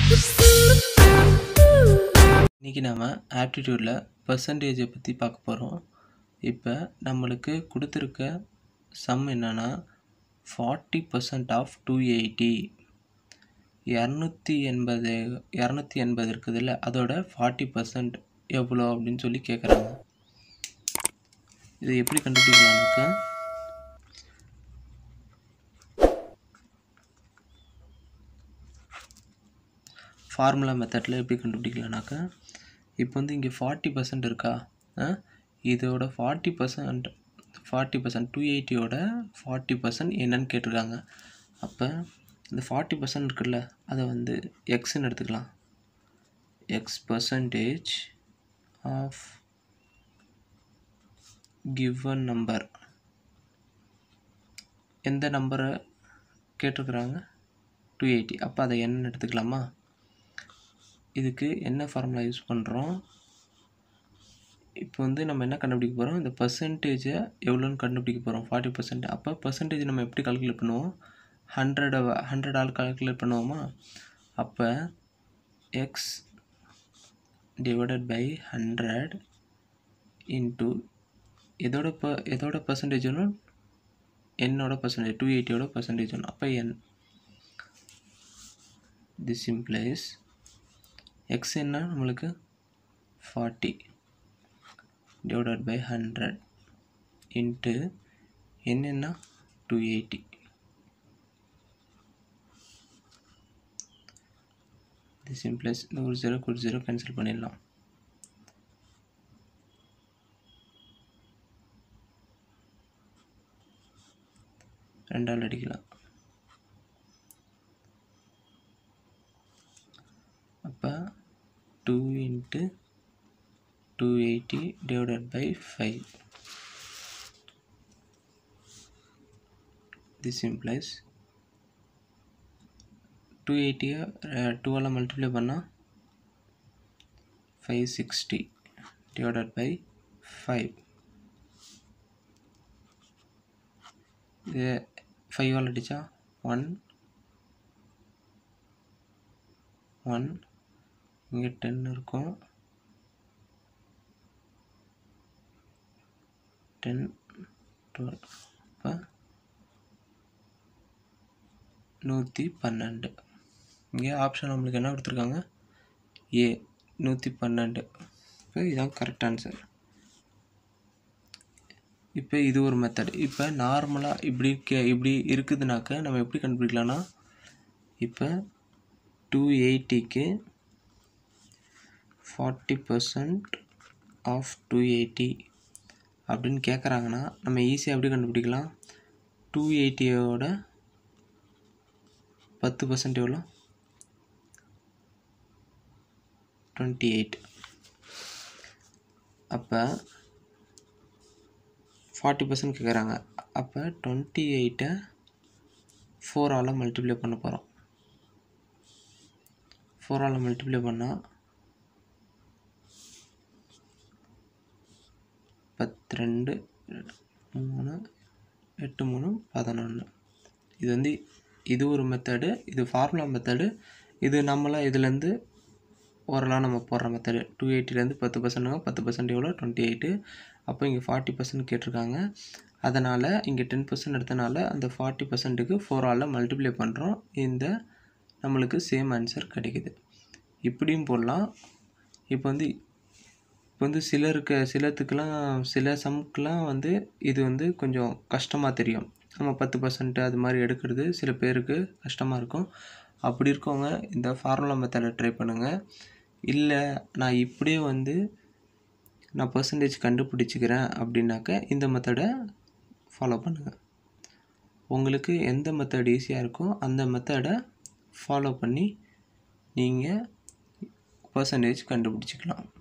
இன்றைக்கி நம்ம ஆப்டிடியூடில் பர்சன்டேஜை பற்றி பார்க்க போகிறோம் இப்போ நம்மளுக்கு கொடுத்துருக்க சம் என்னென்னா forty percent of two eighty இரநூத்தி எண்பது இரநூத்தி எண்பது இருக்குதுல்ல அதோட ஃபார்ட்டி பர்சன்ட் எவ்வளோ அப்படின்னு சொல்லி கேட்குறாங்க இதை எப்படி கண்டுபிடிக்கலாம்னாக்கா ஃபார்முலா மெத்தடில் எப்படி கண்டுபிடிக்கலாம்னாக்கா இப்போ வந்து இங்கே ஃபார்ட்டி பர்சன்ட் இருக்கா ஆ? இதோட forty percent forty percent two எயிட்டியோட ஃபார்ட்டி பர்சன்ட் என்னன்னு கேட்டிருக்காங்க அப்போ இந்த ஃபார்ட்டி பர்சன்ட் இருக்குல்ல அதை வந்து எக்ஸ்ன்னு எடுத்துக்கலாம் x percentage of given number எந்த நம்பரை கேட்டிருக்கிறாங்க டூ எயிட்டி அப்போ அதை என்னன்னு எடுத்துக்கலாமா இதுக்கு என்ன ஃபார்முலா யூஸ் பண்ணுறோம் இப்போ வந்து நம்ம என்ன கண்டுபிடிக்க போகிறோம் இந்த பர்சன்டேஜை எவ்வளோன்னு கண்டுபிடிக்க போகிறோம் ஃபார்ட்டி பர்சன்ட் அப்போ பர்சன்டேஜ் நம்ம எப்படி கால்குலேட் பண்ணுவோம் ஹண்ட்ரடை ஹண்ட்ரட் ஆள் கால்குலேட் பண்ணுவோமா அப்போ x divided by hundred into எதோட ப எதோட பர்சன்டேஜ் வரும் என்னோட பர்சன்டேஜ் டூ எயிட்டியோட பர்சன்டேஜ் வரும் அப்போ என் திஸ் இம்ப்ளைஸ் எக்ஸ் என்ன நம்மளுக்கு forty divided by hundred into என்னென்னா டூ எயிட்டி திஸ் இம்ப்ளைஸ் இந்த ஒரு ஜீரோ ஒரு ஜீரோ கேன்சல் பண்ணிடலாம் ரெண்டால் அடிக்கலாம் அப்போ two into two eighty divided by five this implies two எயிட்டியை டூவால் மல்டிப்ளை பண்ணால் five sixty divided by five இது ஃபைவால் அடித்தா ஒன் ஒன் இங்கே டென் இருக்கும் டென் டுவெல் இப்போ நூற்றி பன்னெண்டு இங்கே ஆப்ஷன் நம்மளுக்கு என்ன கொடுத்துருக்காங்க ஏ நூற்றி பன்னெண்டு இப்போ இதுதான் கரெக்ட் ஆன்சர் இப்போ இது ஒரு மெத்தட் இப்போ நார்மலாக இப்படி கே இப்படி இருக்குதுனாக்க நம்ம எப்படி கண்டுபிடிக்கலாம்னா இப்போ டூ எயிட்டிக்கு forty percent of two eighty அப்படின்னு கேட்குறாங்கன்னா நம்ம ஈஸியாக எப்படி கண்டுபிடிக்கலாம் டூ எயிட்டியோட பத்து பர்சன்ட் எவ்வளோ டுவெண்ட்டி எயிட் அப்போ ஃபார்ட்டி பர்சன்ட் கேட்குறாங்க அப்போ டுவெண்ட்டி எயிட்டை ஃபோரால் மல்டிப்ளை பண்ண போகிறோம் ஃபோரால் மல்டிப்ளை பண்ணால் பத்து ரெண்டு மூணு எட்டு மூணு பதினொன்று இது வந்து இது ஒரு மெத்தடு இது ஃபார்முலா மெத்தடு இது நம்மளாம் இதுலேருந்து ஓரளவு நம்ம போடுற மெத்தடு டூ எயிட்டிலேருந்து பத்து பர்சன்ட்டுங்க பத்து பர்சன்ட் எவ்வளோ டுவெண்ட்டி எயிட்டு அப்போ இங்கே ஃபார்ட்டி பர்சன்ட் கேட்டிருக்காங்க அதனால் இங்கே டென் பர்சன்ட் எடுத்தனால அந்த ஃபார்ட்டி பர்சன்ட்டுக்கு ஃபோரால் மல்டிப்ளை பண்ணுறோம் இந்த நம்மளுக்கு சேம் ஆன்சர் கிடைக்குது இப்படியும் போடலாம் இப்போ வந்து இப்போ வந்து சிலருக்கு சிலத்துக்கெலாம் சில சம்க்கெலாம் வந்து இது வந்து கொஞ்சம் கஷ்டமாக தெரியும் நம்ம பத்து பர்சன்ட் அது மாதிரி எடுக்கிறது சில பேருக்கு கஷ்டமாக இருக்கும் அப்படி இருக்கவங்க இந்த ஃபார்முலா மெத்தடை ட்ரை பண்ணுங்கள் இல்லை நான் இப்படியே வந்து நான் பர்சன்டேஜ் கண்டுபிடிச்சிக்கிறேன் அப்படின்னாக்க இந்த மெத்தடை ஃபாலோ பண்ணுங்கள் உங்களுக்கு எந்த மெத்தட் ஈஸியாக இருக்கோ அந்த மெத்தடை ஃபாலோ பண்ணி நீங்கள் பர்சன்டேஜ் கண்டுபிடிச்சிக்கலாம்